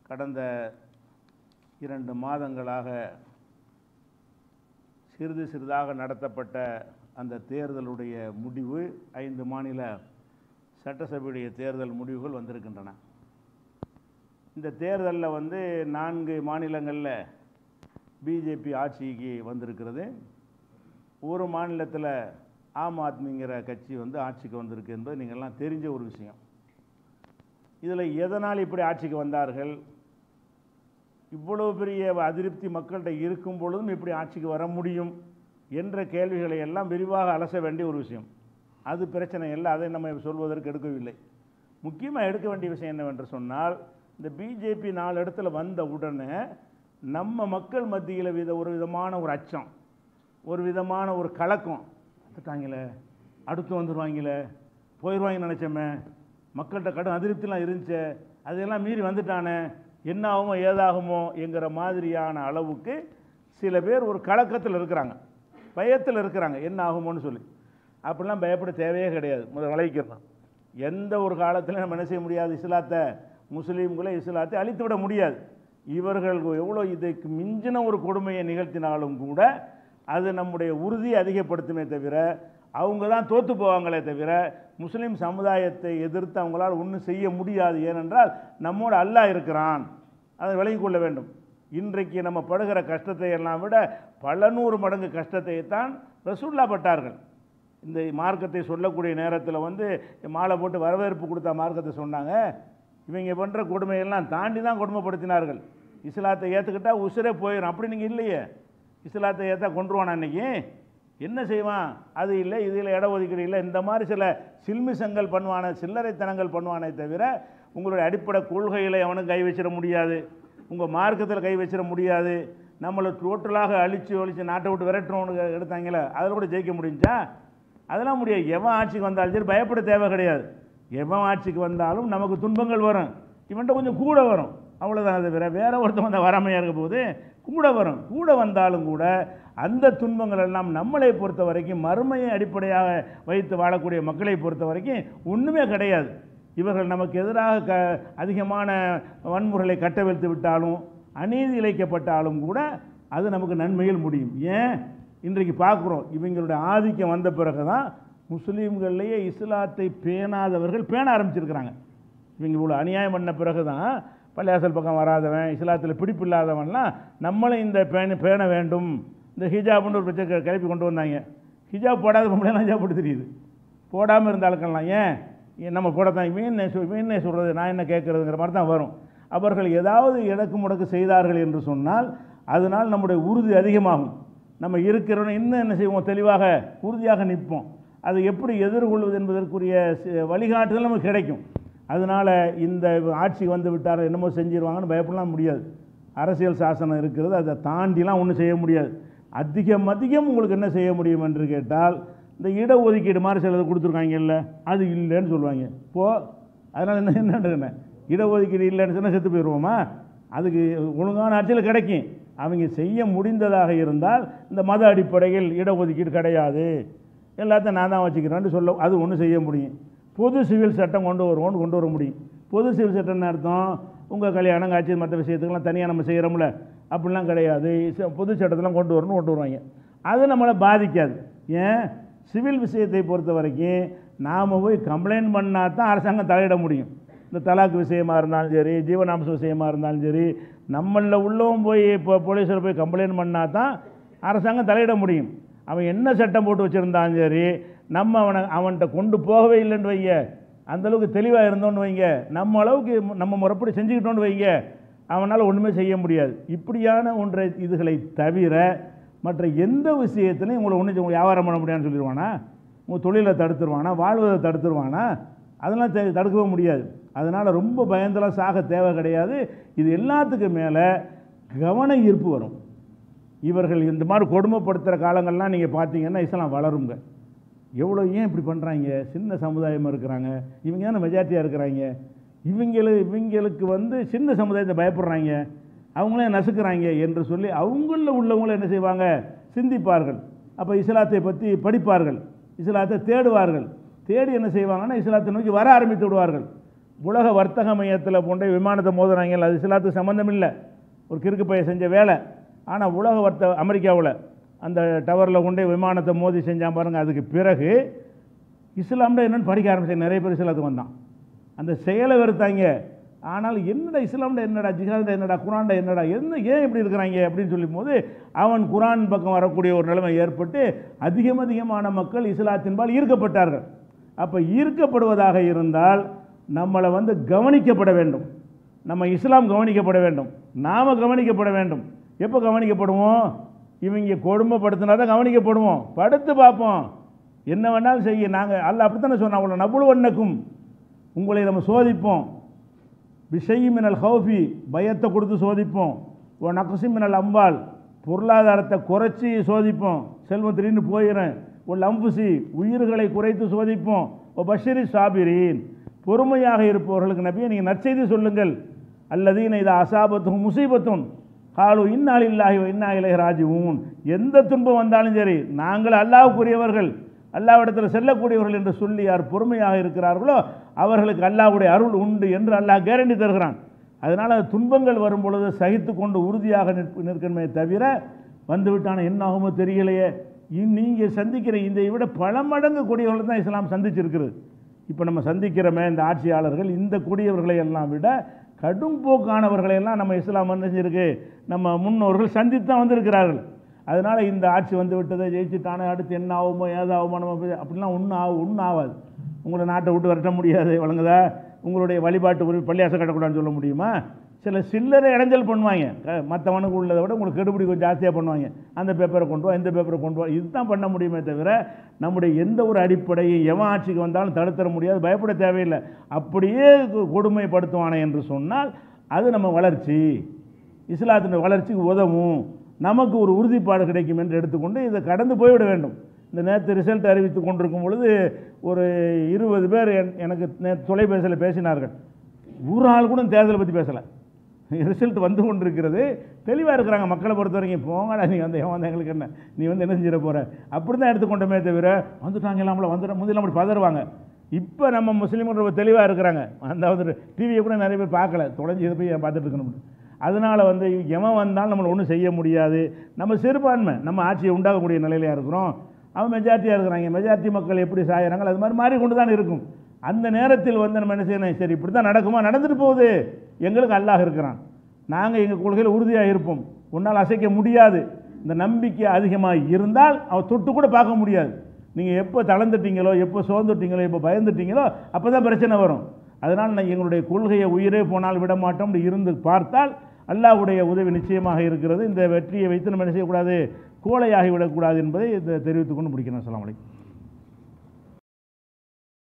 கடந்த இரண்டு மாதங்களாக சிறிது சிறிதாக நடத்தப்பட்ட அந்த தேர்தலுடைய முடிவு ஐந்து மாநில சட்டசபையுடைய தேர்தல் முடிவுகள் வந்திருக்கின்றன இந்த தேர்தலில் வந்து நான்கு மாநிலங்களில் பிஜேபி ஆட்சிக்கு வந்திருக்கிறது ஒரு மாநிலத்தில் ஆம் ஆத்மிங்கிற கட்சி வந்து ஆட்சிக்கு வந்திருக்கு என்பது நீங்கள்லாம் தெரிஞ்ச ஒரு விஷயம் இதில் எதனால் இப்படி ஆட்சிக்கு வந்தார்கள் இவ்வளவு பெரிய அதிருப்தி மக்கள்கிட்ட இருக்கும் பொழுதும் இப்படி ஆட்சிக்கு வர முடியும் என்ற கேள்விகளை எல்லாம் விரிவாக அலச வேண்டிய ஒரு விஷயம் அது பிரச்சனை இல்லை அதை நம்ம சொல்வதற்கு எடுக்கவில்லை முக்கியமாக எடுக்க வேண்டிய விஷயம் என்னவென்று சொன்னால் இந்த பிஜேபி நாலு இடத்துல வந்த உடனே நம்ம மக்கள் மத்தியில் வித ஒரு விதமான ஒரு அச்சம் ஒரு விதமான ஒரு கலக்கம் வந்துட்டாங்களே அடுத்து வந்துடுவாங்களே போயிடுவாங்கன்னு நினச்சோமே மக்கள்கிட்ட கடும் அதிருப்திலாம் இருந்துச்சு அதையெல்லாம் மீறி வந்துட்டானே என்ன ஆகுமோ ஏதாகுமோ என்கிற மாதிரியான அளவுக்கு சில பேர் ஒரு கலக்கத்தில் இருக்கிறாங்க பயத்தில் இருக்கிறாங்க என்ன ஆகுமோன்னு சொல்லி அப்படிலாம் பயப்பட தேவையே கிடையாது முதல் விளைவிக்கிறோம் எந்த ஒரு காலத்திலும் நம்ம என்ன செய்ய முடியாது இஸ்லாத்தை முஸ்லீம்களை இஸ்லாத்தை அழித்து விட முடியாது இவர்கள் எவ்வளோ இதுக்கு மிஞ்சின ஒரு கொடுமையை நிகழ்த்தினாலும் கூட அது நம்முடைய உறுதியை அதிகப்படுத்துமே தவிர அவங்க தான் தோற்று போவாங்களே தவிர முஸ்லீம் சமுதாயத்தை எதிர்த்து அவங்களால் ஒன்றும் செய்ய முடியாது ஏனென்றால் நம்மோடு அல்லாஹ் இருக்கிறான் அதை விளங்கிக் கொள்ள வேண்டும் இன்றைக்கு நம்ம படுகிற கஷ்டத்தை எல்லாம் விட பல நூறு மடங்கு கஷ்டத்தை தான் ரசூல்லா பட்டார்கள் இந்த மார்க்கத்தை சொல்லக்கூடிய நேரத்தில் வந்து மாலை போட்டு வரவேற்பு கொடுத்த மார்க்கத்தை சொன்னாங்க இவங்க பண்ணுற கொடுமையெல்லாம் தாண்டி தான் கொடுமைப்படுத்தினார்கள் இஸ்லாத்தை ஏற்றுக்கிட்டா உசுரே போயிடும் அப்படி நீங்கள் இல்லையே இஸ்லாத்தை ஏற்றா கொண்டுருவானா அன்னைக்கு என்ன செய்வான் அது இல்லை இதில் இட ஒதுக்கீடு இல்லை இந்த மாதிரி சில சில்மிசங்கள் பண்ணுவான சில்லறைத்தனங்கள் பண்ணுவானே தவிர உங்களுடைய அடிப்படை கொள்கைகளை அவனுக்கு கை வச்சிட முடியாது உங்கள் மார்க்கத்தில் கை வச்சிட முடியாது நம்மளை டோட்டலாக அழித்து ஒழித்து நாட்டை விட்டு விரட்டுறவனுக்கு எடுத்தாங்களே அதில் கூட ஜெயிக்க முடிஞ்சா அதெல்லாம் முடியாது எவன் ஆட்சிக்கு வந்தாலும் சரி பயப்பட தேவை கிடையாது எவன் ஆட்சிக்கு வந்தாலும் நமக்கு துன்பங்கள் வரும் இவன்கிட்ட கொஞ்சம் கூட வரும் அவ்வளோதான் அது வேற வேற ஒருத்தன் வந்தால் வராமையாக இருக்க போது கூட வரும் கூட வந்தாலும் கூட அந்த துன்பங்கள் எல்லாம் நம்மளை பொறுத்த வரைக்கும் மறுமையை அடிப்படையாக வைத்து வாழக்கூடிய மக்களை பொறுத்த வரைக்கும் ஒன்றுமே கிடையாது இவர்கள் நமக்கு எதிராக க அதிகமான வன்முறைகளை கட்டவிழ்த்து விட்டாலும் அநீதி இழைக்கப்பட்டாலும் கூட அது நமக்கு நன்மையில் முடியும் ஏன் இன்றைக்கு பார்க்குறோம் இவங்களுடைய ஆதிக்கம் வந்த பிறகு தான் முஸ்லீம்கள்லேயே இஸ்லாத்தை பேணாதவர்கள் பேண ஆரம்பிச்சிருக்கிறாங்க இவங்க இவ்வளோ அநியாயம் பண்ண பிறகு தான் பள்ளியாசல் பக்கம் வராதவன் இஸ்லாத்தில் பிடிப்பு இல்லாதவன்லாம் நம்மளும் இந்த பேண பேண வேண்டும் இந்த ஹிஜாப்னு ஒரு பிரச்சனை கிளப்பி கொண்டு வந்தாங்க ஹிஜாப் போடாத பொம்பளைலாம் ஹிஜாப் போட்டு தெரியுது போடாமல் இருந்த ஆளுக்கெல்லாம் ஏன் ஏன் நம்ம போடத்தான் இவன் என்ன சொல் இவன் என்ன சொல்கிறது நான் என்ன கேட்குறதுங்கிற மாதிரி தான் வரும் அவர்கள் ஏதாவது இடக்கு முடக்கு செய்தார்கள் என்று சொன்னால் அதனால் நம்முடைய உறுதி அதிகமாகும் நம்ம இருக்கிறோன்னு இன்னும் என்ன செய்வோம் தெளிவாக உறுதியாக நிற்போம் அதை எப்படி எதிர்கொள்வது என்பதற்குரிய சி- வழிகாட்டுதல் நமக்கு கிடைக்கும் அதனால் இந்த ஆட்சி வந்து விட்டார் என்னமோ செஞ்சிருவாங்கன்னு பயப்படலாம் முடியாது அரசியல் சாசனம் இருக்கிறது அதை தாண்டிலாம் ஒன்றும் செய்ய முடியாது அதிகம் அதிகம் உங்களுக்கு என்ன செய்ய முடியும் என்று கேட்டால் இந்த இடஒதுக்கீடு மாதிரி சிலது கொடுத்துருக்காங்கல்ல அது இல்லைன்னு சொல்லுவாங்க போ அதனால் என்ன என்ன இடஒதுக்கீடு இல்லைன்னு சொன்னால் செத்து போயிடுவோமா அதுக்கு ஒழுங்கான ஆட்சியில் கிடைக்கும் அவங்க செய்ய முடிந்ததாக இருந்தால் இந்த மத அடிப்படையில் இடஒதுக்கீடு கிடையாது எல்லாத்தையும் நான் தான் வச்சுக்கிறேன்னு சொல்ல அது ஒன்றும் செய்ய முடியும் பொது சிவில் சட்டம் கொண்டு வருவோம்னு கொண்டு வர முடியும் பொது சிவில் சட்டம்னு அர்த்தம் உங்கள் கல்யாணம் காட்சி மற்ற விஷயத்துக்கெல்லாம் தனியாக நம்ம செய்கிறோம்ல அப்படிலாம் கிடையாது ச- பொது சட்டத்தெல்லாம் கொண்டு வரணும்னு கொண்டு வருவாங்க அது நம்மளை பாதிக்காது ஏன் சிவில் விஷயத்தை பொறுத்த வரைக்கும் நாம் போய் கம்ப்ளைண்ட் பண்ணால் தான் அரசாங்கம் தலையிட முடியும் இந்த தலாக் விஷயமா இருந்தாலும் சரி ஜீவனாம்ச விஷயமா இருந்தாலும் சரி நம்மளில் உள்ளவன் போய் இப்போ போலீஸில் போய் கம்ப்ளைண்ட் பண்ணால் தான் அரசாங்கம் தலையிட முடியும் அவன் என்ன சட்டம் போட்டு வச்சுருந்தாலும் சரி நம்ம அவனை அவன்கிட்ட கொண்டு போகவே இல்லைன்னு வைங்க அந்தளவுக்கு தெளிவாக இருந்தோன்னு வைங்க நம்ம அளவுக்கு நம்ம முறைப்படி செஞ்சுக்கிட்டோன்னு வைங்க அவனால் ஒன்றுமே செய்ய முடியாது இப்படியான ஒன்றை இதுகளை தவிர மற்ற எந்த விஷயத்துலையும் உங்களை ஒன்றும் வியாபாரம் பண்ண முடியாதுன்னு சொல்லிடுவானா உங்கள் தொழிலை தடுத்துருவானா வாழ்வதை தடுத்துருவானா அதெல்லாம் தெ- தடுக்கவே முடியாது அதனால் ரொம்ப பயந்தெல்லாம் சாக தேவை கிடையாது இது எல்லாத்துக்கும் மேலே கவன ஈர்ப்பு வரும் இவர்கள் இந்த மாதிரி கொடுமைப்படுத்துகிற காலங்கள்லாம் நீங்கள் பார்த்தீங்கன்னா இஸ்லாம் வளருங்க எவ்வளோ ஏன் இப்படி பண்ணுறாங்க சின்ன சமுதாயமாக இருக்கிறாங்க இவங்க தானே மெஜாரிட்டியாக இருக்கிறாங்க இவங்களு இவங்களுக்கு வந்து சின்ன சமுதாயத்தை பயப்படுறாங்க அவங்களே நசுக்கிறாங்க என்று சொல்லி அவங்களில் உள்ளவங்கள என்ன செய்வாங்க சிந்திப்பார்கள் அப்போ இஸ்லாத்தை பற்றி படிப்பார்கள் இஸ்லாத்தை தேடுவார்கள் தேடி என்ன செய்வாங்கன்னா இஸ்லாத்தை நோக்கி வர ஆரம்பித்து விடுவார்கள் உலக வர்த்தக மையத்தில் போன்ற விமானத்தை மோதுறாங்கல்ல அது இஸ்லாத்துக்கு சம்மந்தம் இல்லை ஒரு கிறுக்கு பைய செஞ்ச வேலை ஆனால் உலக வர்த்தக அமெரிக்காவில் அந்த டவரில் கொண்டு போய் விமானத்தை மோதி செஞ்சான் பாருங்க அதுக்கு பிறகு இஸ்லாம்னா என்னன்னு படிக்க ஆரம்பிச்சேன் நிறைய பேர் இஸ்லாத்துக்கு வந்தான் அந்த செயலை வெறுத்தாங்க ஆனால் என்னடா இஸ்லாம்டா என்னடா ஜிஹாதா என்னடா குரான்டா என்னடா என்ன ஏன் இப்படி இருக்கிறாங்க அப்படின்னு சொல்லும் போது அவன் குரான் பக்கம் வரக்கூடிய ஒரு நிலைமை ஏற்பட்டு அதிகம் அதிகமான மக்கள் இஸ்லாத்தின்பால் ஈர்க்கப்பட்டார்கள் அப்போ ஈர்க்கப்படுவதாக இருந்தால் நம்மளை வந்து கவனிக்கப்பட வேண்டும் நம்ம இஸ்லாம் கவனிக்கப்பட வேண்டும் நாம் கவனிக்கப்பட வேண்டும் எப்போ கவனிக்கப்படுவோம் இவங்க கொடுமைப்படுத்தினா தான் கவனிக்கப்படுவோம் படுத்து பார்ப்போம் என்ன வேணாலும் செய்ய நாங்கள் அல்ல அப்படித்தானே சொன்னா உங்களை நபுழுவண்ணக்கும் உங்களை நம்ம சோதிப்போம் விஷயி மினல் ஹவுஃபி பயத்தை கொடுத்து சோதிப்போம் ஓ நகசி மினல் அம்பால் பொருளாதாரத்தை குறைச்சி சோதிப்போம் செல்வம் திடீர்னு போயிடும் ஓ லம்புசி உயிர்களை குறைத்து சோதிப்போம் ஓ பஷிரி சாபிரீன் பொறுமையாக இருப்பவர்களுக்கு நபியை நீங்கள் நற்செய்தி சொல்லுங்கள் அல்லதீன இது அசாபத்தும் முசீபத்தும் காலு இன்னால் இல்லாஹி இன்னா இலை ராஜிவும் எந்த துன்பம் வந்தாலும் சரி நாங்கள் அல்லாவுக்குரியவர்கள் அல்லாவிடத்தில் செல்லக்கூடியவர்கள் என்று சொல்லி யார் பொறுமையாக இருக்கிறார்களோ அவர்களுக்கு அல்லாஹ்வுடைய அருள் உண்டு என்று அல்லாஹ் கேரண்டி தருகிறான் அதனால் துன்பங்கள் வரும் பொழுது சகித்து கொண்டு உறுதியாக நிற்ப நிற்கணுமே தவிர வந்துவிட்டான என்ன ஆகுமோ தெரியலையே நீங்கள் சந்திக்கிற இந்த விட பல மடங்கு கொடியவர்கள் தான் இஸ்லாம் சந்திச்சிருக்கிறது இப்போ நம்ம சந்திக்கிறோமே இந்த ஆட்சியாளர்கள் இந்த கொடியவர்களை எல்லாம் விட கடும் போக்கானவர்களை எல்லாம் நம்ம இஸ்லாம் என்ன செஞ்சிருக்கு நம்ம முன்னோர்கள் சந்தித்து தான் வந்திருக்கிறார்கள் அதனால் இந்த ஆட்சி வந்து விட்டதை ஜெயிச்சுட்டானே அடுத்து என்ன ஆகுமோ ஏதாகுமோ நம்ம போய் அப்படிலாம் ஒன்றும் ஆகும் ஒன்றும் ஆகாது உங்களை நாட்டை விட்டு விரட்ட முடியாது வழங்குதா உங்களுடைய வழிபாட்டு உரிமை பள்ளியாசம் கட்டக்கூடாதுன்னு சொல்ல முடியுமா சில சில்லறை இடைஞ்சல் பண்ணுவாங்க க- மற்றவனுக்கு உள்ளதை விட உங்களுக்கு கெடுபிடி கொஞ்சம் ஜாஸ்தியாக பண்ணுவாங்க அந்த பேப்பரை கொண்டு வா இந்த பேப்பரை கொண்டு வா இதுதான் பண்ண முடியுமே தவிர நம்முடைய எந்த ஒரு அடிப்படையும் எவன் ஆட்சிக்கு வந்தாலும் தடுத்தர முடியாது பயப்பட தேவையில்லை அப்படியே கொ- கொடுமைப்படுத்துவானே என்று சொன்னால் அது நம்ம வளர்ச்சி இஸ்லாத்தின் வளர்ச்சிக்கு உதவும் நமக்கு ஒரு உறுதிப்பாடு கிடைக்கும் என்று எடுத்துக்கொண்டு இதை கடந்து போய்விட வேண்டும் இந்த நேற்று ரிசல்ட் அறிவித்து கொண்டிருக்கும் பொழுது ஒரு இருபது பேர் என்- எனக்கு நேற்று தொலைபேசியில் பேசினார்கள் ஒரு ஆள் கூட தேர்தலை பற்றி பேசலை ரிசல்ட் வந்து கொண்டிருக்கிறது தெளிவாக இருக்கிறாங்க மக்களை பொறுத்த வரைக்கும் போங்கடா நீ வந்து ஏன் வந்து எங்களுக்கு என்ன நீ வந்து என்ன செஞ்சிட போகிற அப்படி தான் எடுத்துக்கொண்டோமே தவிர வந்துட்டாங்க இல்லாமல் வந்துட முதல்ல அப்படி பதறுவாங்க இப்போ நம்ம முஸ்லீம்கள் ரொம்ப தெளிவாக இருக்கிறாங்க அந்த வந்து டிவியை கூட நிறைய பேர் பார்க்கல தொலைஞ்சி இதை போய் பார்த்துட்டு இருக்கணும் அதனால் வந்து எவன் வந்தாலும் நம்மளை ஒன்றும் செய்ய முடியாது நம்ம சிறுபான்மை நம்ம ஆட்சியை உண்டாகக்கூடிய நிலையில இருக்கிறோம் அவன் மெஜாரிட்டியாக இருக்கிறாங்க மெஜாரிட்டி மக்கள் எப்படி சாயிறாங்களோ அது மாதிரி மாறிக்கொண்டு தான் இருக்கும் அந்த நேரத்தில் வந்து நம்ம என்ன செய்யணும் சரி இப்படி தான் நடக்குமா நடந்துட்டு போகுது எங்களுக்கு அல்லாஹ் இருக்கிறான் நாங்கள் எங்கள் கொள்கையில் உறுதியாக இருப்போம் உன்னால் அசைக்க முடியாது இந்த நம்பிக்கை அதிகமாக இருந்தால் அவன் தொட்டு கூட பார்க்க முடியாது நீங்கள் எப்போ தளர்ந்துட்டீங்களோ எப்போ சோர்ந்துட்டீங்களோ எப்போ பயந்துட்டீங்களோ அப்போ தான் பிரச்சனை வரும் அதனால் நான் எங்களுடைய கொள்கையை உயிரே போனால் விட மாட்டோம் அப்படி இருந்து பார்த்தால் அல்லாஹ்வுடைய உதவி நிச்சயமாக இருக்கிறது இந்த வெற்றியை வைத்து நம்ம என்ன செய்யக்கூடாது கோழையாகி விடக்கூடாது என்பதை இதை தெரிவித்துக் கொண்டு முடிக்கணும் அஸ்ஸலாமு அலைக்கும்